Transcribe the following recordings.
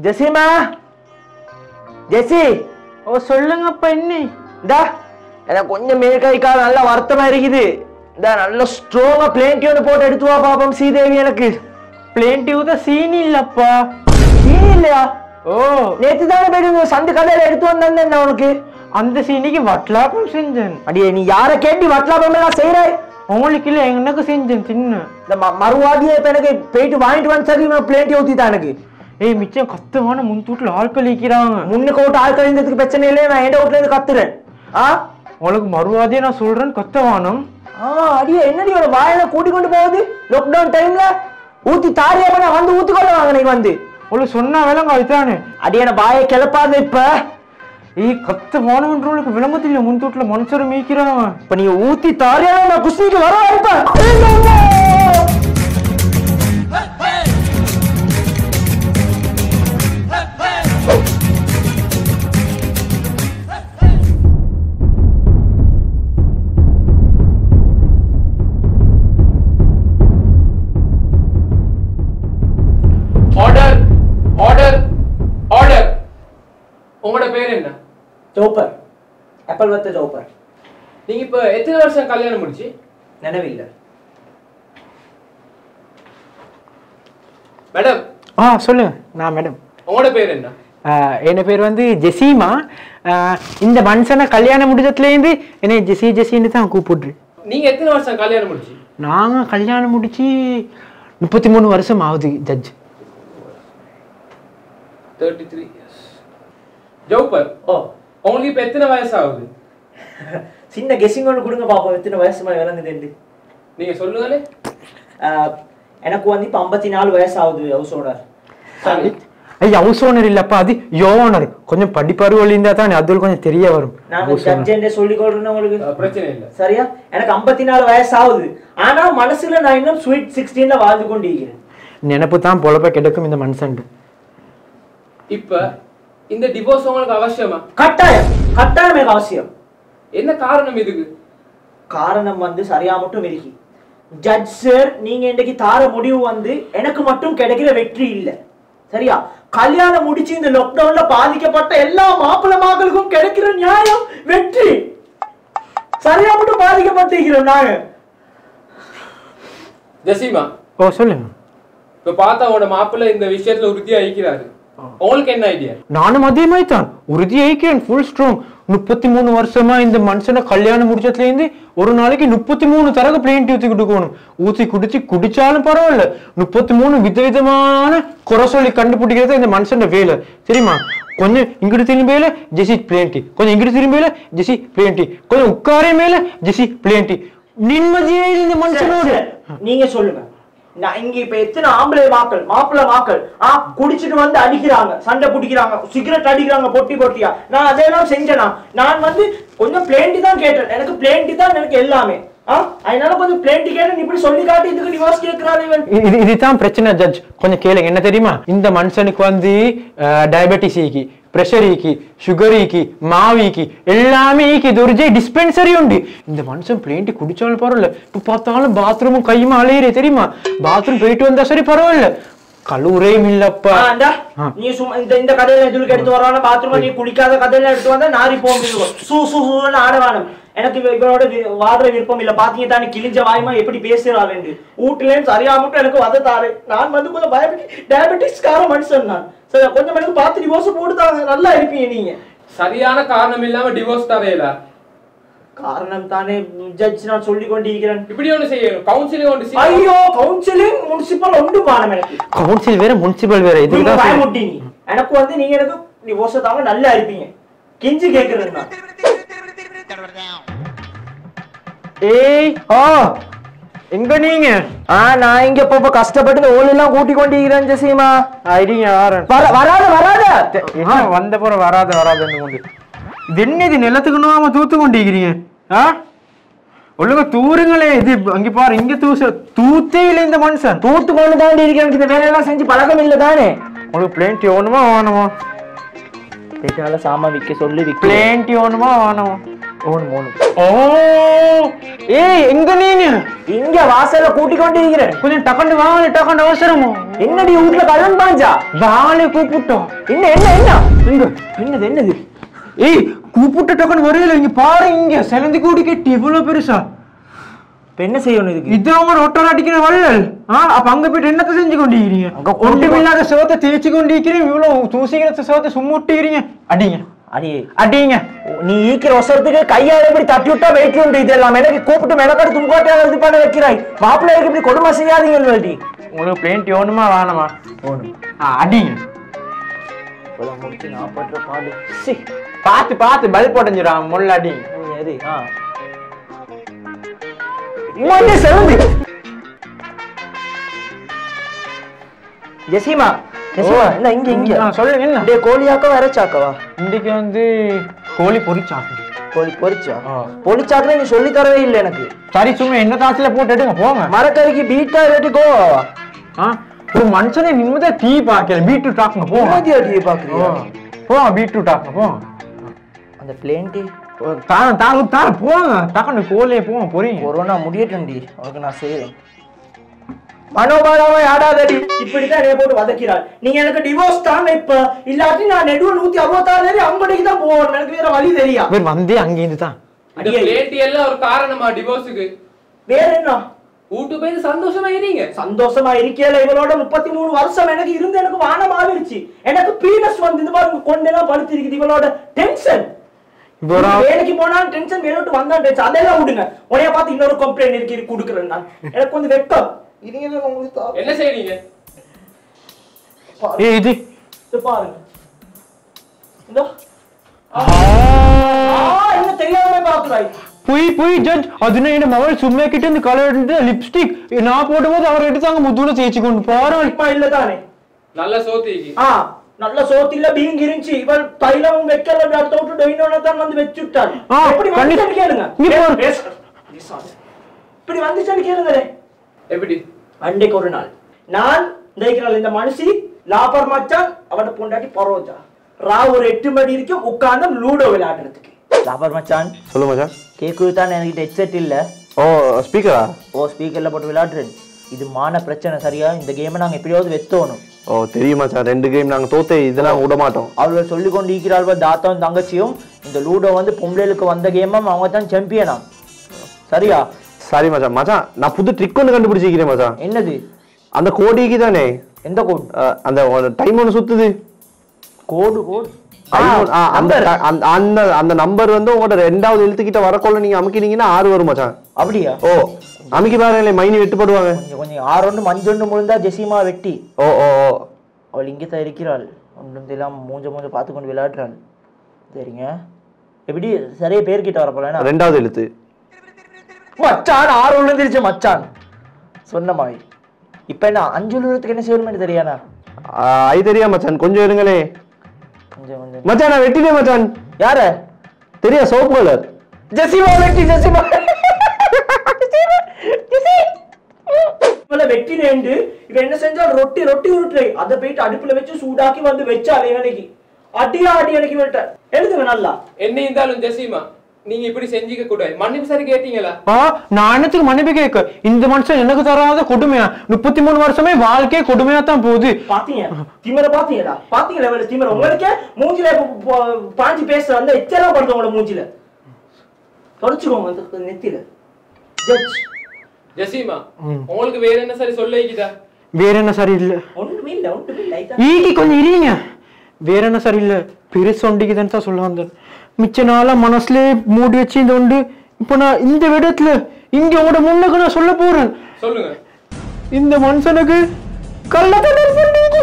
ஜெசிமா ஜெசி ஓ சொல்லுங்கப்பா என்ன இந்தா எனக்கு கொஞ்சம் மேல் கை கால் நல்லா வருத்தமா இருக்குது இந்த நல்ல ஸ்ட்ராங்கா பிளேன் ஒன்று போட்டு எடுத்து வா பாப்போம் ஸ்ரீதேவி எனக்கு பிளேன் டியூ தான் சீனி இல்லப்பா சீனி இல்லையா ஓ நேத்து தானே போயிட்டு சந்து கதையில எடுத்து வந்தேன் நான் உனக்கு அந்த சீனிக்கு வட்லாப்பம் செஞ்சேன் அடியே நீ யாரை கேட்டு வட்டலாபம் எல்லாம் செய்யறாய் உங்களுக்கு இல்லை எனக்கு செஞ்சேன் தின்னு இந்த ம- மறுவாதியை இப்ப எனக்கு போயிட்டு வாங்கிட்டு வந்து சரி பிளேன் ஊத்தி தான் எனக்கு ஏய் மிச்சம் கத்தமான முன்தூட்டில் ஆட்கள் நிற்கிறாங்க முன்னுக்கு விட்டு ஆள் கழிந்ததுக்கு பிரச்சனை இல்லையே நான் எந்த வீட்டுல இருந்து கத்துறேன் ஆ உங்களுக்கு மறுவாதியே நான் சொல்றேன் கத்தவானம் ஆ அடியே என்னடி ஒரு வாயில கூட்டி கொண்டு போகுது லாக்டவுன் டைம்ல ஊத்தி தாரியா பண்ண வந்து ஊத்திக்கொள்ள வாங்க நீங்க வந்து உங்களுக்கு சொன்னா விலங்க அதுதானே அடியே நான் வாயை கிளப்பாத இப்ப ஏய் கத்தவானவன்றவங்களுக்கு விளம்பரத்தில் முன்தூட்டில் மனுஷரும் மீக்கிறாங்க இப்ப நீ ஊத்தி தாரியா நான் குஸ்திக்கு வர இப்ப ஆர்டர் ஆர்டர் ஆர்டர் உங்களோட பேர் என்ன ஜோப்பர் ஆப்பிள் வத்த ஜோப்பர் நீங்க இப்ப எத்தனை வருஷம் கல்யாணம் முடிச்சு நினைவில்லை மேடம் ஆ சொல்லுங்க நான் மேடம் உங்களோட பேர் என்ன என் பேர் வந்து ஜெசீமா ஆஹ் இந்த மனுஷனை கல்யாணம் முடிஞ்சதுலேருந்து என்னை ஜெசி ஜெசின்னு தான் கூப்பிடுரு நீங்க எத்தனை வருஷம் கல்யாணம் முடிச்சு நாங்கள் கல்யாணம் முடிச்சு முப்பத்தி மூணு வருஷம் ஆகுது ஜட்ஜ் தேர்ட்டி த்ரீ இயர்ஸ் ஜோப்பர் ஓ உங்களுக்கு இப்ப எத்தனை வயசு ஆகுது சின்ன கெஸ்ஸிங் ஒன்று கொடுங்க பாப்போம் எத்தனை வயசு மாதிரி விளங்குதுண்டு நீங்க சொல்லுங்களே ஆஹ், எனக்கு வந்து இப்போ ஐம்பத்தி நாலு வயசு ஆகுது ஹவுஸ் ஓனர் சரி ஐயா ஹவுஸ் ஓனர் இல்லப்பா அது யோ ஓனர் கொஞ்சம் படிப்பறிவு இருந்தா தானே அது கொஞ்சம் தெரிய வரும் நான் house owner. ஜட்ஜெண்டே சொல்லிக் கொள்றேன் உங்களுக்கு அஹ், பிரச்சனை இல்லை சரியா எனக்கு ஐம்பத்தி நாலு வயசு ஆகுது ஆனா மனசுல நான் இன்னும் ஸ்வீட் சிக்ஸ்டீன்ல வாழ்ந்து கொண்டு இருக்கிறேன் நினைப்பு தான் பொழப்ப கிடைக்கும் இந்த மனுஷன் இப்ப இந்த டிவோர்ஸ் உங்களுக்கு அவசியமா கட்டாயம் கட்டாயம் எனக்கு அவசியம் என்ன காரணம் இதுக்கு காரணம் வந்து சரியா மட்டும் இருக்கு ஜட்ஜ் சார் நீங்க இன்னைக்கு தார முடிவு வந்து எனக்கு மட்டும் கிடைக்கிற வெற்றி இல்ல சரியா கல்யாணம் முடிச்சு இந்த லாக்டவுன்ல பாதிக்கப்பட்ட எல்லா மாப்பிள்ள மக்களுக்கும் கிடைக்கிற நியாயம் வெற்றி சரியா மட்டும் பாதிக்கப்பட்டிருக்கிறோம் நாங்க ஜசீமா ஓ சொல்லுங்க இப்ப பார்த்தா உங்களோட மாப்பிள்ளை இந்த விஷயத்துல உறுதியா இருக்கிறாரு உங்களுக்கு என்ன ஐடியா நானும் அதே மாதிரி தான் உறுதி ஐக்கிறேன் ஃபுல் ஸ்ட்ராங் முப்பத்தி மூணு வருஷமா இந்த மனுஷனை கல்யாணம் முடிச்சதுலேருந்து ஒரு நாளைக்கு முப்பத்தி மூணு தரகு பிளேன் ஊற்றி கொடுக்கணும் ஊற்றி குடிச்சு குடிச்சாலும் பரவாயில்ல முப்பத்தி மூணு விதவிதமான குறை சொல்லி கண்டுபிடிக்கிறது இந்த மனுஷன் வேலை தெரியுமா கொஞ்சம் இங்கிட்டு திரும்பியில ஜெசி பிளேன் டீ கொஞ்சம் இங்கிட்டு திரும்பியில ஜெசி பிளேன் டீ கொஞ்சம் உட்காரே மேல ஜெசி பிளேன் டீ நிம்மதியே இல்லை இந்த மனுஷனோடு சரி, சரி. நீங்க சொல்லுங்க நான் இங்க இப்ப எத்தனை ஆம்பளை மாக்கள் மாப்பிள்ளை மாக்கள் ஆ குடிச்சிட்டு வந்து அடிக்கிறாங்க சண்டை பிடிக்கிறாங்க சிகரெட் அடிக்கிறாங்க பொட்டி பொட்டியா நான் அதெல்லாம் செஞ்சேனா நான் வந்து கொஞ்சம் பிளேண்டி தான் கேட்டேன் எனக்கு பிளேண்டி தான் எனக்கு எல்லாமே ஆ அதனால கொஞ்சம் பிளேண்டி கேட்டேன் இப்படி சொல்லி காட்டி இதுக்கு டிவோர்ஸ் கேட்கிறாரு இவன் இது இதுதான் பிரச்சனை ஜட்ஜ் கொஞ்சம் கேளுங்க என்ன தெரியுமா இந்த மனுஷனுக்கு வந்து டயபெட்டிஸ் ஈக்கி ப்ரெஷர் ஈக்கி சுகர் ஈக்கி மாவு ஈக்கி எல்லாமே ஈக்கி இது ஒரு ஜெய் டிஸ்பென்சரி உண்டு இந்த மனுஷன் பிளேண்டி குடிச்சாலும் பரவாயில்ல இப்போ பார்த்தாலும் பாத்ரூமும் கையுமா அலையிறே தெரியுமா பாத்ரூம் போயிட்டு வந்தா சரி பரவாயில்ல கழுவுறையும் இல்லப்பா ஆ, இந்தா, ஆ. நீ சும்மா இந்த இந்த கதையில எதுக்கு எடுத்து வரான பாத்ரூம் நீ குடிக்காத கதையில எடுத்து வந்தா நாரி போகும் சூ சூ சூன்னு ஆடவானம் எனக்கு இவ- இவனோட வி- வாடுற விருப்பம் இல்ல பாத்தீங்க தானே கிழிஞ்ச வாய்மா எப்படி பேசுறாள் வீட்டுலேன்னு சரியா மட்டும் எனக்கு வத தாரு நான் வந்து கொஞ்சம் பயப்படி டயபெட்டிஸ்கார மனுஷன் நான் சரி கொஞ்சம் எனக்கு பார்த்து டிவோர்ஸ் போட்டுதாங்க நல்லா இருப்பீங்க நீங்க சரியான காரணம் இல்லாம டிவோர்ஸ் தரையில காரணம் தானே ஜட்ஜ் நான் சொல்லி கொண்டிருக்கிறேன் இப்படி ஒண்ணு செய்யணும் கவுன்சிலிங் ஒன்று செய்யணும் ஐயோ கவுன்சிலிங் முனிசிபல் ஒன்று பானம் எனக்கு கவுன்சில் வேற முனிசிபல் வேற நீங்க இதுதான் சரி. பயமுட்டீங்க எனக்கு வந்து நீங்க எனக்கு டிவோர்ஸ் தாங்க நல்லா இருப்பீங்க கெஞ்சி கேக்குறேன் நான் ஏய் ஆ எங்க நீங்க ஆ நான் இங்க இப்ப இப்ப கஷ்டப்பட்டு இந்த ஓல் எல்லாம் கூட்டி கொண்டிருக்கிறேன் ஜெசிமா ஐடியா யாரன் வர வராத வராத என்ன வந்த போற வராத வராதுன்னு கொண்டு இது என்ன இது நிலத்துக்கு நோகாம தூத்து கொண்டிருக்கிறீங்க ஆ ஒழுங்க தூருங்களே இது அங்க பாரு இங்க தூச தூத்தே இல்லை இந்த மனுஷன் தூத்து கொண்டு தாண்டி இருக்கிறேன் இந்த வேலையெல்லாம் செஞ்சு பழக்கம் இல்ல தானே உங்களுக்கு பிளேன்டி வேணுமா வேணுமா பேட்டால சாமா விக்க சொல்லி விக்க பிளேன்டி வேணுமா வேணுமா ஓணும் ஓணும் ஓ ஏய் எங்க நீங்க இங்க வாசல்ல கூட்டி கொண்டு இருக்கிறேன் கொஞ்சம் டக்கண்டு வாங்க டக்கண்டு அவசரமோ என்னடி வீட்டுல கடன் பாஞ்சா வாழை கூப்பிட்டோம் என்ன என்ன என்ன இங்க என்னது என்னது ஏய் கூப்பிட்ட டக்கண்டு வரையில இங்க பாரு இங்க சிலந்தி கூடி கட்டி இவ்வளவு பெருசா இப்ப என்ன செய்யணும் இதுக்கு இது அவங்க ரொட்டர் அடிக்கிற வள்ளல் ஆ அப்ப அங்க போயிட்டு என்னத்த செஞ்சு கொண்டிருக்கிறீங்க அங்க கொண்டு ஒன்றுமில்லாத சிவத்தை தேய்ச்சி கொண்டிருக்கிறீங்க இவ்வளவு தூசிக்கிற சிவத்தை சும்முட்டிக்கிறீங்க அடிங்க அடியே அடிங்க நீ ஈக்கிற ஒசரத்துக்கு கையால இப்படி தட்டி விட்டா வெயிட் உண்டு இதெல்லாம் எனக்கு கூப்பிட்டு மெனக்கட்டு தும்பாட்டியாக இது பண்ண வைக்கிறாய் மாப்பிள்ளைக்கு இப்படி கொடுமை செய்யாதீங்க வேண்டி உங்களுக்கு பிளேன் வேணுமா வேணாமா ஆ, அடிங்க இப்பதான் முடிச்சு நான் பண்ற பாடு சி பார்த்து பார்த்து பல் போட்டஞ்சிடா முள்ள அடி எது ஆ உண்மையிலே செவந்தி ஜெசிமா ஜெசிமா இந்த இங்க இங்க ஆ, சொல்லுங்க என்ன அப்படியே கோழியாக்கவா இறைச்சாக்கவா இன்னைக்கு வந்து கோழி பொரிச்சாக்கு கோழி பொரிச்சா ஆ. பொரிச்சாக்குல நீ சொல்லி தரவே இல்லை எனக்கு சரி சும்மா என்ன தாச்சில போட்டு எடுங்க போங்க மரக்கறிக்கு பீட்டா இல்லாட்டி கோவாவா ஆ, ஒரு மனுஷனை நிம்மதியா டீ பார்க்கல பீட்ரூட் ஆக்குங்க போங்க நிம்மதியா டீ பாக்குறியா போங்க பீட்ரூட் ஆக்குங்க போங்க அந்த பிளேன் டீ தாங்க தாங்க தாங்க போங்க டக்குனு கோழியை போங்க பொறிங்க கொரோனா முடியட்டும்டி உனக்கு நான் செய்யறேன் மனோபாலாவை ஆடாதடி இப்படிதான் என்னைய போட்டு வதக்கிறாள் நீங்க எனக்கு டிவோர்ஸ் தாங்க இப்ப இல்லாட்டி நான் நெடுவ நூத்தி அறுபத்தாறு தேதி அம்படிக்கு தான் போகணும் எனக்கு வேற வழி தெரியா இவர் வந்தே அங்கேருந்து தான் இந்த அடியே. பிளேட்டி எல்லாம் ஒரு காரணமா டிவோர்ஸுக்கு வேற என்ன வீட்டு போய் சந்தோஷமா இருங்க சந்தோஷமா இருக்கேல இவளோட முப்பத்தி மூணு வருஷம் எனக்கு இருந்து எனக்கு வானம் ஆவிருச்சு எனக்கு பீனஸ் வந்து இந்த மாதிரி கொண்டெல்லாம் படுத்து இருக்குது இவளோட டென்ஷன் இப்போ ஒரு வேலைக்கு போனாலும் டென்ஷன் வேலை விட்டு வந்தா டென்ஷன் அதெல்லாம் விடுங்க உனைய பார்த்து இன்னொரு கம்ப்ளைண்ட் இருக்கு இருக்கு கொடுக்குறேன் நான் எனக்கு வந்து வெட்கம் இது என்ன உங்களுக்கு தா- என்ன செய்றீங்க பாருங்க. ஏய் இது இது பாருங்க இதோ. ஆ, ஆ, என்ன தெரியாம பாக்குறாய் போய் போய் ஜட்ஜ் அதுனா என்ன மகள் சும்மா கிட்ட இருந்து கலர் லிப்ஸ்டிக் நான் போடும்போது அவர் எடுத்தாங்க முதுகுல தேய்ச்சி கொண்டு பாரு இப்ப இல்ல தானே நல்ல சோத்திக்கு ஆ நல்ல சோத்தில பீங் இருந்துச்சு இவள் தைலம் வைக்கல அடுத்த விட்டு டொயினோட தான் வந்து வச்சுட்டாள் ஆ, எப்படி கண்டி- வந்துச்சுன்னு கேளுங்க இங்க பாரு. பேச- பேசாத. இப்படி வந்துச்சுன்னு கேளுங்களே எப்படி அன்றைக்கு ஒரு நாள் நான் இந்த இந்த மனுஷி லாபர் மச்சான் அவட பொண்டாட்டி பரோஜா ரா ஒரு எட்டு மணி வரைக்கும் உட்கார்ந்து லூடோ விளையாடுறதுக்கு லாபர் மச்சான் சொல்லு மச்சான் கேக்கு தான் எனக்கு ஹெட்செட் இல்ல ஓ ஸ்பீக்கரா ஓ ஸ்பீக்கர்ல போட்டு விளையாடுறேன் இது மான பிரச்சனை சரியா இந்த கேமை நாங்க எப்படியாவது வெத்தோணும் ஓ தெரியும் மச்சான் ரெண்டு கேம் நாங்க தோத்தே இதெல்லாம் விட மாட்டோம் அவர்கள் சொல்லி கொண்டு இருக்கிறார்கள் தாத்தாவும் தங்கச்சியும் இந்த லூடோ வந்து பொம்பளைகளுக்கு வந்த கேமும் அவங்க தான் சாம்பியனா சரியா சரி மச்சான் மச்சான் நான் புது ட்ரிக் ஒன்று கண்டுபிடிச்சிக்கிறேன் மச்சான் என்னது அந்த கோடிக்கு தானே எந்த கோடு அஹ், அந்த டைம் ஒன்று சுத்துது கோடு கோடு Time ஒண்ணு- ஆ, அந்த அந்த- அந்த அந்த நம்பர் வந்து உங்களோட ரெண்டாவது எழுத்துக்கிட்ட வரக்கொள்ள நீங்க அமுக்கினீங்கன்னா ஆறு வரும் மச்சான் அப்படியா ஓ அமுக்கி பாருங்களே மைனி வெட்டுப்படுவாங்க கொஞ்சம் கொஞ்சம் ஆறொண்டு மஞ்சொண்டு முழுந்தா ஜெசிமா வெட்டி ஓ ஓ ஓ அவள் இங்கே தான் இருக்கிறாள் ஒன்றும் தெரியாம மூஞ்ச மூஞ்ச பார்த்து கொண்டு விளையாடுறாள் சரிங்க எப்படி சரியா பேர்கிட்ட வர போல ரெண்டாவது எழுத்து மச்சான் ஆறு விழுந்துருச்சு மச்சான் சொன்ன மாதிரி இப்ப என்ன அஞ்சு விழுறதுக்கு என்ன செய்யணும்னு தெரியாதா ஆஹ், அது தெரியா மச்சான் கொஞ்சம் இருங்களே கொஞ்சம் கொஞ்சம் மச்சான் நான் வெட்டினேன் மச்சான் யார தெரியா சோப்பு கலர் ஜெசிமா வெட்டி ஜெசிமா வெட்டினேண்டு இவ என்ன செஞ்சா ரொட்டி ரொட்டி உருட்டுறை அதை போயிட்டு அடுப்புல வச்சு சூடாக்கி வந்து வச்சாலே எனக்கு அடியா அடி எனக்கு விட்ட எழுதுங்க நல்லா என்ன இருந்தாலும் ஜெசிமா நீங்க இப்படி செஞ்சிக்க கூடாது மன்னிப்பு சரி கேட்டீங்களா ஆ நான் என்னத்துக்கு மன்னிப்பு கேட்க இந்த மனுஷன் எனக்கு தராத கொடுமையா முப்பத்தி மூணு வருஷமே வாழ்க்கையே கொடுமையா தான் போகுது பாத்தீங்க திமிர பாத்தீங்களா பாத்தீங்களா இவள திமிர உங்களுக்கே மூஞ்சில ப- ப- பாஞ்சு பேசுற அந்த எச்சலாம் படுத்து உங்களோட மூஞ்சில தொடச்சுக்கோங்க அந்த நெத்தியில ஜட்ஜ் ஜெசிமா உங்களுக்கு வேற என்ன சரி சொல்ல வைக்குதா வேற என்ன சரியில்லை ஒண்ணுமே இல்ல ஒண்ணுமே இல்ல லைட்டா ஈகி கொஞ்சம் இருங்க வேற என்ன சரியில்லை பெருசு ஒண்டிக்குதுன்னு தான் சொல்ல வந்தேன் மிச்ச நாளா மனசுல மூடி வச்சு இந்த உண்டு இப்போ நான் இந்த விடத்துல இங்க உங்களோட முன்னுக்கு நான் சொல்ல போறேன் சொல்லுங்க இந்த மனுஷனுக்கு கள்ளத்தனம் பண்ணிட்டு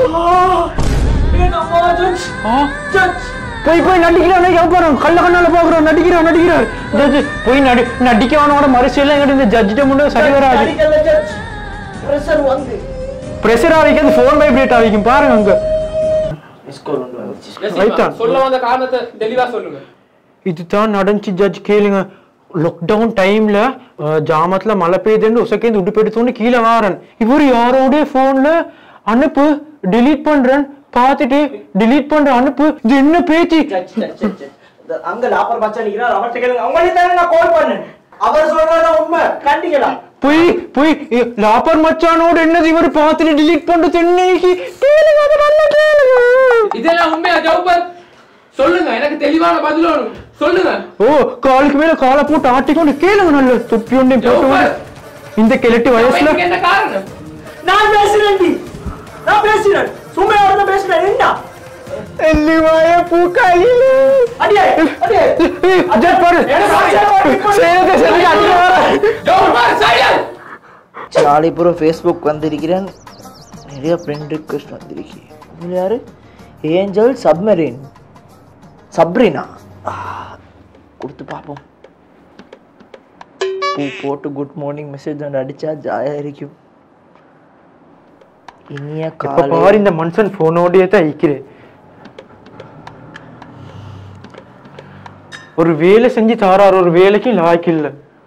ஜட்ஜ் ஆ ஜட்ஜ் போய் போய் நடிக்கிறான் எவ்வளோ கள்ள கண்ணால பாக்குறான் நடிக்கிறான் நடிக்கிறார் ஜட்ஜ் போய் நடி நடிக்கவனோட மறுசெல்லாம் எங்கிட்ட இந்த ஜட்ஜிட்ட முன்னே சரி வராது அடிக்கல ஜட்ஜ் பிரஷர் வந்து ப்ரெஷர் ஆகிக்கிறது ஃபோன் வைப்ரேட் ஆகிக்கும் பாருங்க அங்க ஸ்கோர் ஒன்று வந்துச்சு ஜெசிமா ரைட்டான். சொல்ல வந்த காரணத்தை தெளிவா சொல்லுங்க இதுதான் நடந்துச்சு ஜட்ஜ் கேளுங்க லாக்டவுன் டைம்ல ஜாமத்துல மழை பெய்யுதுன்னு உசக்கேந்து விட்டு போயிட்டு கீழே வாரன் இவர் யாரோடைய போன்ல அனுப்பு delete பண்றேன் பார்த்துட்டு delete பண்ற அனுப்பு இது என்ன பேச்சு ஜட்ஜ் ஜட்ஜ் ஜட்ஜ் அங்க லாப்பர் மச்சான் நிக்கிறார் அவர்கிட்ட கேளுங்க அவங்களே தானே நான் கால் பண்ணேன் அவர் சொல்றதா உண்மை கண்டிக்கலாம் போய் போய் லாப்பர் மச்சானோட என்னது இவர் பார்த்துட்டு delete பண்ணிட்டு தென்னைக்கு கேளுங்க அது நல்லா கேளுங்க இதெல்லாம் உண்மையா ஜவுபர் சொல்லுங்க எனக்கு தெளிவான பதில் வேணும் சொல்லுங்க ஓ காலுக்கு மேல காலை போட்டு ஆட்டிக்கொண்டு கேளுங்க நல்ல துப்பி ஒன்றை போட்டு ஜவுபர். இந்த கிழட்டு வயசுல இதுக்கு என்ன காரணம் நான் பேசுறேன் டி. நான் பேசுறேன் சும்மா யாரும் பேசுறேன் என்ன எல்லிவாய பூக்காளியில அடியே அடியே அஜய் பாரு செய்யறதை செஞ்சு அடிக்க வர ஜவுபர் சைலண்ட் சாலிபுரம் ஃபேஸ்புக் வந்திருக்கிறேன் நிறைய ஃப்ரெண்ட் ரிக்வெஸ்ட் வந்திருக்கு இதில் யாரு ஏஞ்சல் சப்மரீன் சப்ரினா ஆ, கொடுத்து பார்ப்போம் பூ போட்டு குட் மார்னிங் மெசேஜ் ஒன்று அடிச்சா ஜாயா இருக்கும் இனிய இப்ப காலை பாரு இந்த மனுஷன் போனோடயே தான் ஐக்கிறேன் ஒரு வேலை செஞ்சு தாராரு ஒரு வேலைக்கு லாய்க்கு இல்ல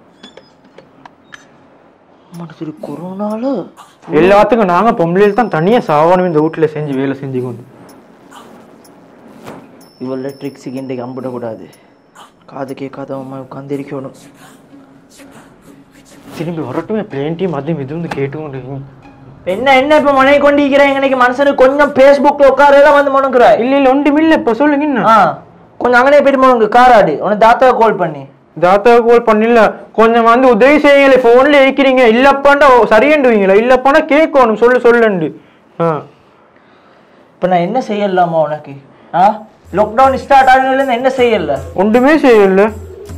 மனசு கொரோனால எல்லாத்துக்கும் நாங்க பொம்பளையில் தான் தனியா சாவணும் இந்த வீட்டுல செஞ்சு வேலை செஞ்சு கொண்டு இவள ட்ரிக்ஸுக்கு இன்றைக்கு அம்பிடக்கூடாது காது கேட்காதவமா உட்காந்துருக்கணும் திரும்பி வரட்டுமே பிளேன்டையும் அதுவும் இதுவும் கேட்டுக்கொண்டு என்ன என்ன இப்ப மனை கொண்டிருக்கிறேன் இன்னைக்கு மனுஷனுக்கு கொஞ்சம் ஃபேஸ்புக்ல உட்காரதான் வந்து முணங்குறாய் இல்ல இல்ல ஒன்றும் இல்ல இப்ப சொல்லுங்க என்ன ஆ கொஞ்சம் அங்கனே போயிட்டு முணங்கு காராடு உனக்கு தாத்தாவை கால் பண்ணி தாத்தா கோல் பண்ணல கொஞ்சம் வந்து உதவி செய்யுங்களே போன்ல ஏக்கிறீங்க இல்லப்பாண்டா சரியண்டுவீங்களா இல்லப்பாண்டா கேட்கணும் சொல்லு சொல்லுண்டு ஆ இப்ப நான் என்ன செய்யலாமா உனக்கு ஆ லாக்டவுன் ஸ்டார்ட் ஆனதுலேருந்து என்ன செய்யல ஒன்றுமே செய்யல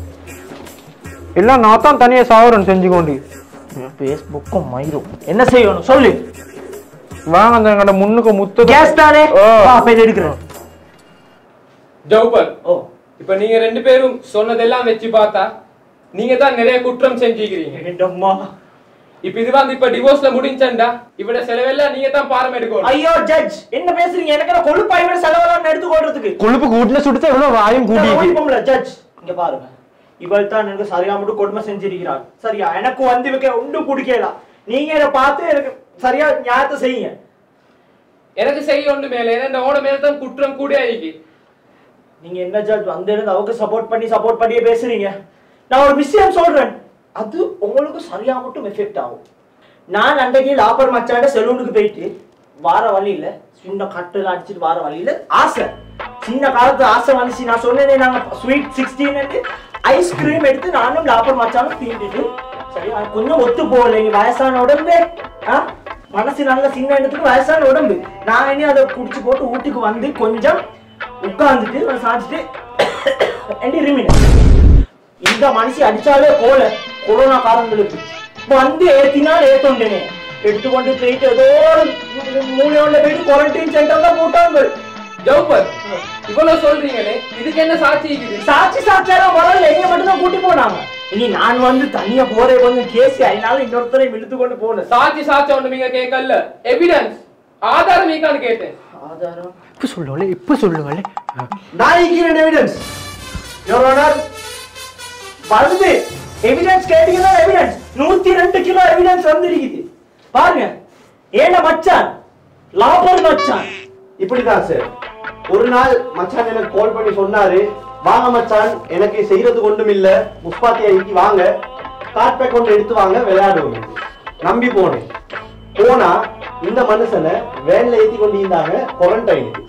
எல்லாம் நான் தான் தனியா சாவரன் செஞ்சு கொண்டு ஃபேஸ்புக்கும் மயிரும் என்ன செய்யணும் சொல்லு வாங்க அந்த எங்கட முன்னுக்கு முத்து கேஸ் தானே ஓ. வா, போய் எடுக்கிறேன் ஜவுபர் ஓ இப்ப நீங்க ரெண்டு பேரும் சொன்னதெல்லாம் வச்சு பார்த்தா நீங்க தான் நிறைய குற்றம் செஞ்சுக்கிறீங்க என்னம்மா இப்ப இது வந்து இப்ப டிவோர்ஸ்ல முடிஞ்சா இவட செலவெல்லாம் நீங்க தான் பாரம் எடுக்கணும் ஐயோ ஜட்ஜ் என்ன பேசுறீங்க எனக்கு என்ன கொழுப்பா இவன் செலவெல்லாம் எடுத்து கொள்றதுக்கு கொழுப்பு கூட்டின சுடுத்த எவ்வளவு வாயும் கூட்டிக்கு கூட்டிப்போம்ல ஜட்ஜ் இங்க பாருங்க இவள் தான் எனக்கு சரியா மட்டும் கொடுமை செஞ்சிருக்கிறாள் சரியா எனக்கு வந்து இவக்க ஒன்றும் குடிக்கலாம் நீங்க இதை பார்த்து எனக்கு சரியா ஞாபகத்தை செய்யுங்க எனக்கு செய்ய ஒன்று மேல ஏன்னா இந்த ஓட மேல தான் குற்றம் கூட ஆயிக்கு நீங்க என்ன ஜட்ஜ் வந்து இருந்து அவருக்கு சப்போர்ட் பண்ணி சப்போர்ட் பண்ணியே பேசுறீங்க நான் ஒரு விஷயம் சொல்றேன் அது உங்களுக்கு சரியா மட்டும் எஃபெக்ட் ஆகும் நான் அன்றைக்கு லாப்பர் மச்சாண்ட செலூனுக்கு போயிட்டு வார வழியில சின்ன கட்டுல அடிச்சிட்டு வார வழியில ஆசை சின்ன காலத்து ஆசை வந்துச்சு நான் சொன்னேனே நாங்க ஸ்வீட் சிக்ஸ்டீன் ஐஸ்கிரீம் எடுத்து நானும் லாப்பர் மச்சானும் தீண்டிட்டு சரி அது கொஞ்சம் ஒத்து போகல நீ வயசான உடம்பு ஆ மனசு நல்ல சின்ன இடத்துக்கு வயசான உடம்பு நான் இனி அதை குடிச்சு போட்டு வீட்டுக்கு வந்து கொஞ்சம் உட்கார்ந்துட்டு நான் சாப்பிட்டுட்டு எண்டி இருமினேன் இந்த மனுஷி அடிச்சாலே போல கொரோனா காலங்களுக்கு வந்து ஏத்தினால் ஏத்தோண்டனே எடுத்துக்கொண்டு போயிட்டு ஏதோ ஒரு மூலையோட போயிட்டு குவாரண்டைன் சென்டர்ல போட்டாங்க ஜவுபர் இவ்வளவு சொல்றீங்களே இதுக்கு என்ன சாட்சி இருக்குது சாட்சி சாட்சியாரம் வரல எங்க மட்டும் தான் கூட்டி போனாங்க இனி நான் வந்து தனியா போறே கொஞ்சம் கேஸ் அதனால இன்னொருத்தரை இழுத்து கொண்டு போனேன் சாட்சி சாட்சி ஒன்று நீங்க கேட்கல எவிடன்ஸ் ஆதாரம் நீக்கான்னு கேட்டேன் ஆதாரம் இப்ப சொல்லுவாளே இப்ப சொல்லுவாளே நான் இருக்கிறேன் எவிடன்ஸ் யுவர் ஆனர் வருது எவிடன்ஸ் கேட்டீங்கன்னா எவிடன்ஸ் நூத்தி ரெண்டு கிலோ எவிடன்ஸ் வந்திருக்குது பாருங்க ஏன மச்சான் லாபர் மச்சான் இப்படிதான் சார் ஒரு நாள் மச்சான் எனக்கு கால் பண்ணி சொன்னாரு வாங்க மச்சான் எனக்கு செய்யறதுக்கு ஒன்றும் இல்ல முஸ்பாத்தி அடிக்கி வாங்க கார்ட் பேக் ஒன்று எடுத்து வாங்க விளையாடுவோம் நம்பி போனேன் போனா இந்த மனுஷனை வேன்ல ஏத்தி கொண்டு இருந்தாங்க குவாரண்டைனுக்கு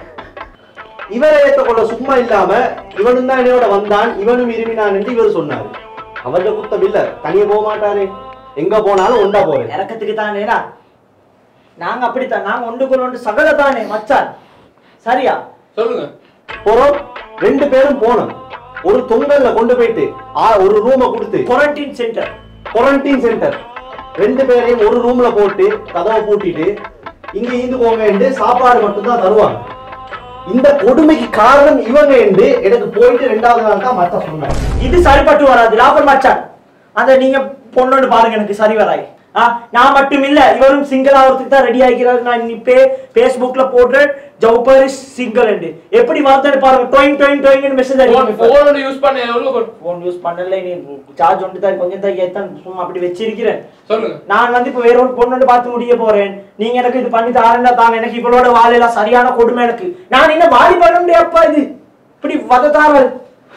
இவரை ஏத்த கொள்ள சும்மா இல்லாம இவனும் தான் என்னோட வந்தான் இவனும் இருமினான் என்று இவர் சொன்னாரு அவர்கிட்ட குத்தம் இல்ல தனியா போக மாட்டாரு எங்க போனாலும் ஒண்டா போறேன் இறக்கத்துக்கு தானேடா நாங்க அப்படித்தான் நாங்க ஒன்றுக்குள்ள ஒன்று சகல தானே மச்சான் சரியா சொல்லுங்க போறோம் ரெண்டு பேரும் போனோம் ஒரு தொங்கல்ல கொண்டு போயிட்டு ஆ- ஒரு ரூமை கொடுத்து குவாரண்டைன் சென்டர் குவாரண்டைன் சென்டர் ரெண்டு பேரையும் ஒரு ரூம்ல போட்டு கதவை பூட்டிட்டு இங்க இருந்து போங்க சாப்பாடு மட்டும் தான் தருவாங்க இந்த கொடுமைக்கு காரணம் இவங்க என்று எனக்கு போயிட்டு ரெண்டாவது நாள் தான் மத்த சொன்னாங்க இது சரிப்பட்டு வராது லாபர் மச்சான் அந்த நீங்க பொண்ணு பாருங்க எனக்கு சரி வராய் ஆ, நான் மட்டும் இல்ல இவரும் சிங்கிள் ஆகிறதுக்கு தான் ரெடி ஆகிக்கிறாரு நான் இப்பே பேஸ்புக்ல போடுறேன் ஜவுபர் சிங்கிள் என்று எப்படி வந்தேன்னு பாருங்க டொயின் டொயின் டொயின் மெசேஜ் போன் அடிக்கும் போன் யூஸ் பண்ண எவ்வளவு போன் யூஸ் பண்ணல நீ சார்ஜ் ஒன்று தான் கொஞ்சம் தான் ஏத்தான் சும்மா அப்படி வச்சிருக்கிறேன் சொல்லுங்க நான் வந்து இப்ப வேற ஒரு பொண்ணு பார்த்து முடிய போறேன் நீங்க எனக்கு இது பண்ணி தாரண்டா தாங்க எனக்கு இவளோட வாழையில சரியான கொடுமை எனக்கு நான் என்ன வாடி பண்ண முடியாப்பா இது இப்படி வதத்தாரல்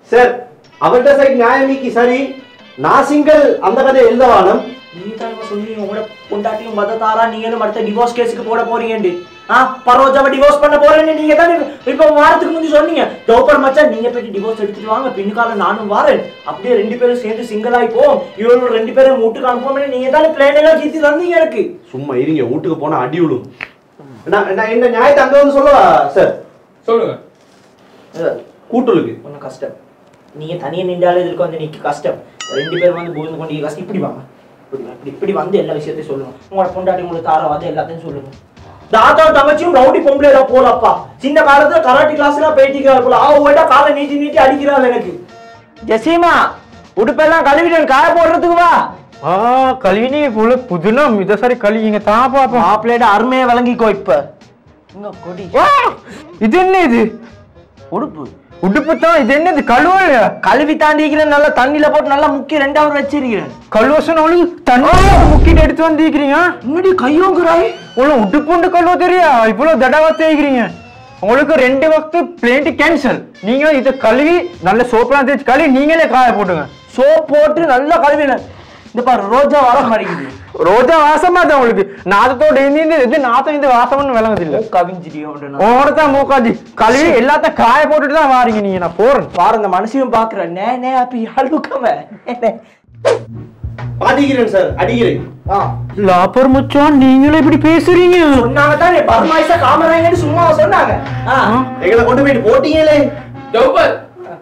சார் அவர்கிட்ட சைட் நியாயமிக்கு சரி நான் சிங்கிள் அந்த கதை எழுதவானம் நீ தான் இப்ப சொன்னீங்க உங்களோட பொண்டாட்டியும் மத தாரா நீங்களும் அடுத்த டிவோர்ஸ் கேஸுக்கு போட போறீங்கன்னு ஆ பரோஜாவை டிவோர்ஸ் பண்ண போறேன்னு நீங்க தான் இப்ப வாரத்துக்கு முந்தி சொன்னீங்க டோப்பர் மச்சான் நீங்க போயிட்டு டிவோர்ஸ் எடுத்துட்டு வாங்க பின்னுக்கால நானும் வரேன் அப்படியே ரெண்டு பேரும் சேர்ந்து சிங்கிள் ஆகி போவோம் இவங்க ரெண்டு பேரும் வீட்டுக்கு அனுப்போம் நீங்க தான் பிளான் எல்லாம் கீத்தி தந்தீங்க எனக்கு சும்மா இருங்க வீட்டுக்கு போனா அடி விழும் நான் நான் இந்த நியாயத்தை அங்க வந்து சொல்லவா சார் சொல்லுங்க கூட்டுலுக்கு கொஞ்சம் கஷ்டம் நீங்க தனியா நின்றாலே இதுக்கு வந்து நிக்க கஷ்டம் ரெண்டு பேரும் வந்து பூந்து கொண்டு கஷ்டம் இப்படி வாங்க இப்படி வா, இப்படி இப்படி வந்து எல்லா விஷயத்தையும் சொல்லுங்க உங்களோட பொண்டாட்டி உங்களுக்கு தார வந்து எல்லாத்தையும் சொல்லுங்க தாத்தா தங்கச்சியும் ரவுடி பொம்பளை போலப்பா சின்ன காலத்துல கராட்டி கிளாஸ் எல்லாம் போயிட்டு போல அவ போயிட்டா காலை நீட்டி நீட்டி அடிக்கிறாள் எனக்கு ஜெசீமா உடுப்பெல்லாம் கழுவிட்டு காய போடுறதுக்கு வா ஆ கழுவினீங்க போல புதுனம் இதை சரி கழுவிங்க தான் பாப்போம் மாப்பிள்ளையோட அருமையை விளங்கிக்கோ இப்ப இங்க கொடி ஆ, இது என்ன இது உடுப்பு உடுப்பு தான் இது என்னது கழுவலையா கழுவி தாண்டிக்கிறேன் நல்லா தண்ணியில போட்டு நல்லா முக்கி ரெண்டாவது வச்சிருக்கிறேன் கழுவசன அவளுக்கு தண்ணி முக்கிட்டு எடுத்து வந்திருக்கிறீங்க முன்னாடி கையோங்குறாய் உங்களுக்கு உடுப்புண்டு கழுவ தெரியா இவ்வளவு தடவை தேய்க்கிறீங்க உங்களுக்கு ரெண்டு வக்து பிளேண்ட் கேன்சல் நீங்க இதை கழுவி நல்ல சோப்பெல்லாம் தேய்ச்சி கழுவி நீங்களே காய போட்டுங்க சோப் போட்டு நல்லா கழுவின இந்த பாரு ரோஜா வர மாட்டேங்குது ரோஜா வாசமா தான் உங்களுக்கு நாதத்தோட இந்த இது நாத்தம் இந்த வாசம்னு விளங்குது இல்ல கவிஞ்சிடியும் உங்களோட தான் மூக்காஜி கழுவி எல்லாத்தையும் காய போட்டுட்டு தான் வாரீங்க நீங்க நான் போறேன் பாரு இந்த மனசையும் பாக்குறேன் நே நே அப்படி அழுக்கம பாதிக்கிறேன் சார் அடிக்கிறேன் ஆ லாப்பர் மச்சான் நீங்களே இப்படி பேசுறீங்க சொன்னாங்க தான் பர்மாயிசா காமராங்கன்னு சும்மா சொன்னாங்க ஆ. எங்களை கொண்டு போயிட்டு போட்டீங்களே ஜவுபர்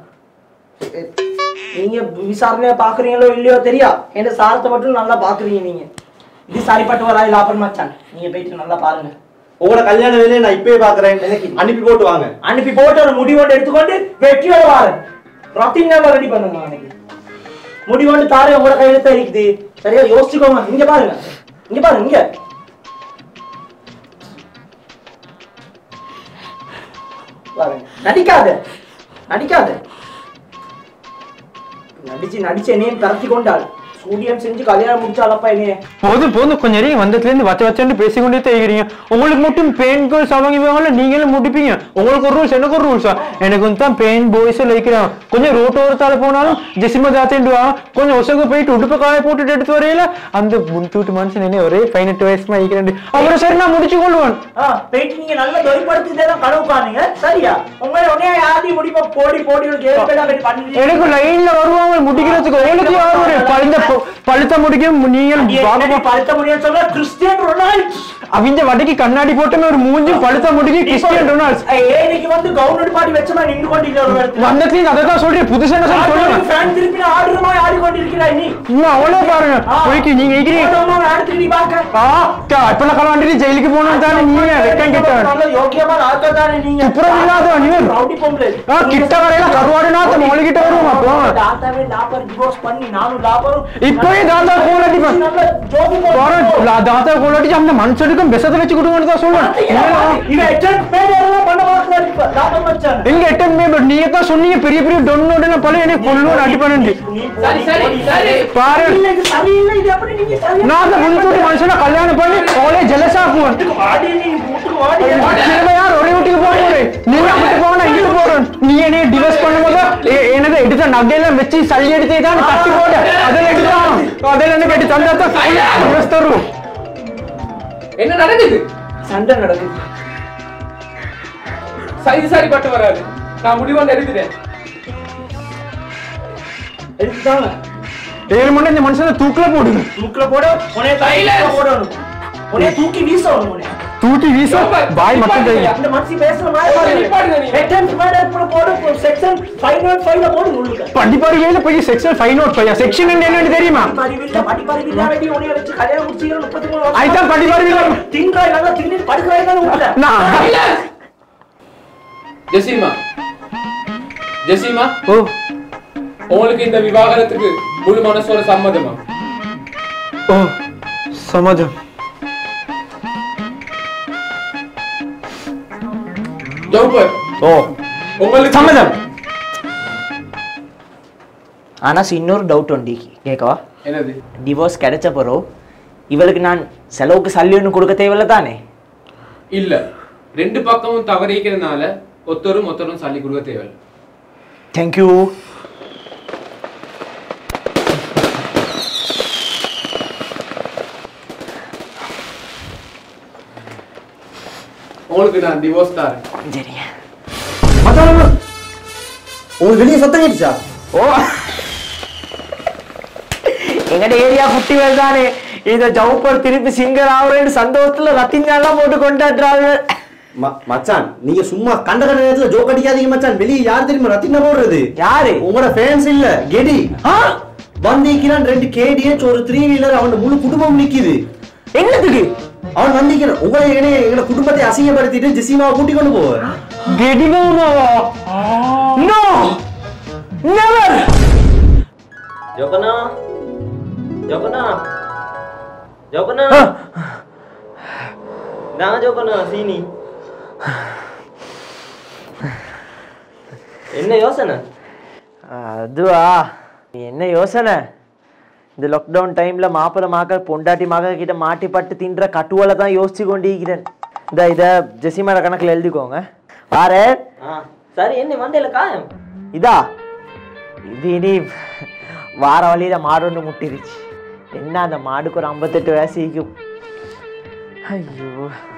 நீங்க விசாரணையா பாக்குறீங்களோ இல்லையோ தெரியா என் சாரத்தை மட்டும் நல்லா பாக்குறீங்க நீங்க இது சரிப்பட்டு வராது லாபம் மச்சான் நீங்க போயிட்டு நல்லா பாருங்க உங்களோட கல்யாண வேலையை நான் இப்பயே பாக்குறேன் அனுப்பி போட்டு வாங்க அனுப்பி போட்டு ஒரு முடிவோண்டு எடுத்துக்கொண்டு வெற்றியோட வாரு ரொட்டின் நம்ம ரெடி பண்ணுங்க அன்னைக்கு முடிவோண்டு தாரே உங்களோட கையில தான் இருக்குது சரியா யோசிச்சுக்கோங்க இங்க பாருங்க இங்க பாருங்க இங்க பாருங்க நடிக்காத நடிக்காத நடிச்சு நடிச்சு என்னையும் கடத்தி கொண்டாள் சூடியம் செஞ்சு கல்யாணம் முடிச்சாலப்பா என்னைய போதும் போதும் கொஞ்ச நேரம் வந்ததுல இருந்து வச்ச வச்சேன்னு பேசிக்கொண்டே தேய்க்கிறீங்க உங்களுக்கு மட்டும் பெயின் கேர்ள்ஸ் அவங்க இவங்க நீங்களும் முடிப்பீங்க உங்களுக்கு ஒரு ரூல்ஸ் எனக்கு ஒரு ரூல்ஸா எனக்கு வந்து தான் பெயின் பாய்ஸ் லைக்கிறான் கொஞ்சம் ரோட்டு ஓரத்தால போனாலும் ஜெசிமா தாத்தேண்டு வா கொஞ்சம் ஒசகு போயிட்டு உடுப்பு காய போட்டுட்டு எடுத்து வரையில அந்த முன்தூட்டு மனுஷன் என்ன ஒரே பதினெட்டு வயசுமா இருக்கிறேன் அப்புறம் சரி நான் முடிச்சு கொள்வேன் ஆ, போயிட்டு நீங்க நல்ல தொழிற்படுத்தி தான் கனவு காணுங்க சரியா உங்களை உடனே யாரையும் முடிப்பா போடி போடி ஒரு கேள்வி எல்லாம் போய் பண்ணிட்டு எனக்கு லைன்ல வருவாங்க முடிக்கிறதுக்கு உங்களுக்கு யார் ஒரு பழுத்த பழுத்த முடிக்கும் நீங்கள் பாகமா பழுத்த முடியும் சொல்ல கிறிஸ்டியன் ரொனால்ட் அவங்க வடைக்கு கண்ணாடி போட்டுமே ஒரு மூஞ்சி பழுத்த முடிக்கு கிறிஸ்டியன் ரொனால்ட்ஸ் ஏனைக்கு வந்து கவுண்ட் பாட்டி வச்சமா நின்று கொண்டிருக்கிற ஒரு இடத்துல வந்ததுக்கு அதை தான் சொல்றேன் புதுசா என்ன சொல்லி சொல்லுங்க ஃபேன் திருப்பி ஆடுற மாதிரி ஆடிக்கொண்டிருக்கிறாய் நீ இன்னும் அவ்வளோ பாருங்க போய்க்கு நீங்க இருக்கிறீங்க ஆடுறவங்க ஆடுறது நீ பார்க்க ஆ இப்பெல்லாம் கலவாண்டிட்டு ஜெயிலுக்கு போகணும் தானே நீங்க வெக்கம் கிட்ட நல்ல யோக்கியமான ஆட்கள் தானே நீங்க துப்புரவு இல்லாதவன் நீ. ரவுடி பொம்பளை ஆ கிட்ட வரையில கருவாடு நாத்த மொழிகிட்ட வருவோம் அப்போ தாத்தாவே லாப்பர் டிவோர்ஸ் பண்ணி நானும் லாப்பரும் இப்பவே தாத்தா கோல் அடிப்பேன் நல்ல ஜோபி பாரு, லா- தாத்தா கோல் அடிச்சு அந்த மனுஷனுக்கும் விஷத்தை வச்சு கொடுங்கன்னு தான் சொல்லுவேன் இவன் எட்டன் பேர் எல்லாம் பண்ண பார்க்கிறாரு இப்ப லாபம் மச்சான் எங்க எட்டன் மேம்பர் நீங்க தான் சொன்னீங்க பெரிய பெரிய டொன்னோட பழைய என்ன கொள்ளுவோம் அடிப்பேன் சரி சரி சரி பாரு இல்ல, இது சரியில்லை இது எப்படி நீங்க சரியா நான் அந்த முன்கூட்டி மனுஷனை கல்யாணம் பண்ணி அவளே ஜெலசாக்குவேன் வீட்டுக்கு வாடி நீ வீட்டுக்கு வாடி திரும்ப யார் ஒரே வீட்டுக்கு போக முடியும் நீங்க அப்படி போனா இங்க போறேன் நீ என்னைய டிவோர்ஸ் பண்ணும்போது எ- என்னது எடுத்த நகையெல்லாம் வச்சு சல்லி எடுத்து தான் கட்டி போட்டு அதில் எடுத்தான் அதில் என்ன கட்டி தந்தா தான் டிவோர்ஸ் தரும் என்ன நடக்குது சண்டை நடக்குது சரி சரி பட்டு வராது நான் முடிவாண்டு எடுத்துட்டேன் எடுத்துட்டாங்க ஏழு மணி இந்த மனுஷனை தூக்கில போடுங்க தூக்கில போட உனைய கையில போடணும் உனைய தூக்கி வீசணும் உனைய தூக்கி வீச பாய் மட்டும் தெரியும் இந்த மனுஷி பேசுற மாதிரி பாருங்க. நிப்பாட்டுங்க நீ. Attempt murder கூட போடு செக்ஷன் ஃபைவ் நாட் ஃபைவ்ல போடு உள்ளுக்க படிப்பாரு போய் section five note five section என்னன்னு தெரியுமா படிப்பறிவில்லை படிப்பறிவில்லை வேண்டி உனைய வச்சு கல்யாணம் முடிச்சு முப்பத்தி மூணு வருஷம் அதுதான் படிப்பறிவில்லை. தின்றாய் நல்லா தின்னு படுக்கிறாய் தானே வீட்டுல நான் ஜெசிமா ஜெசிமா ஓ உங்களுக்கு இந்த விவாகரத்துக்கு முழு மனசோட சம்மதமா ஓ சம்மதம் ஜவுபர் ஓ உங்களுக்கு சம்மதம் ஆனா இன்னொரு டவுட் உண்டு கேட்கவா என்னது டிவோர்ஸ் கிடைச்ச பிறகு இவளுக்கு நான் செலவுக்கு சல்லி ஒன்று கொடுக்க தேவையில்ல தானே இல்ல ரெண்டு பக்கமும் தவறிக்கிறதுனால ஒத்தரும் ஒத்தரும் சளி கொடுக்க தேவையில்லை தேங்க்யூ உங்களுக்கு நான் டிவோர்ஸ் தரேன் மச்சான் உங்களுக்கு வெளியே சத்தம் கேட்டுச்சா ஓ எங்கட ஏரியா குட்டி தானே இந்த ஜவுப்பர் திருப்பி சிங்கர் ஆகுறேன்னு சந்தோஷத்துல ரத்திஞ்சாலாம் போட்டு கொண்டாடுறாங்க ம- மச்சான் நீங்க சும்மா கண்ட கண்ட நேரத்துல ஜோக் அடிக்காதீங்க மச்சான் வெளியே யார் தெரியுமா ரத்தின போடுறது யாரு உங்களோட ஃபேன்ஸ் இல்ல கெடி வந்திக்கிறான் ரெண்டு கேடிஎச் ஒரு த்ரீ வீலர் அவன் முழு குடும்பம் நிக்குது என்னதுக்கு அவன் வந்திக்கிறான் உங்களை எங்கனே எங்களை குடும்பத்தை அசிங்கப்படுத்திட்டு ஜெசிமாவை கூட்டி கொண்டு போவார் கெடிமாவா நோ நெவர் ஜோகனா ஜோகனா ஜோகனா நான் ஜோகனா சீனி என்ன யோசனை அதுவா என்ன யோசனை இந்த லாக்டவுன் டைம்ல மாப்பிள்ள மாக்க பொண்டாட்டி மக கிட்ட மாட்டி பட்டு தின்ற கட்டுவலை தான் யோசிச்சு கொண்டிருக்கிறேன் இந்த இத ஜெசிமாட கணக்குல எழுதிக்கோங்க பாரு ஆ சரி என்ன மண்டையில காயம் இதா இது இனி வார வழியில மாடு ஒன்று முட்டிருச்சு என்ன அந்த மாடுக்கு ஒரு ஐம்பத்தெட்டு வயசு இருக்கும் ஐயோ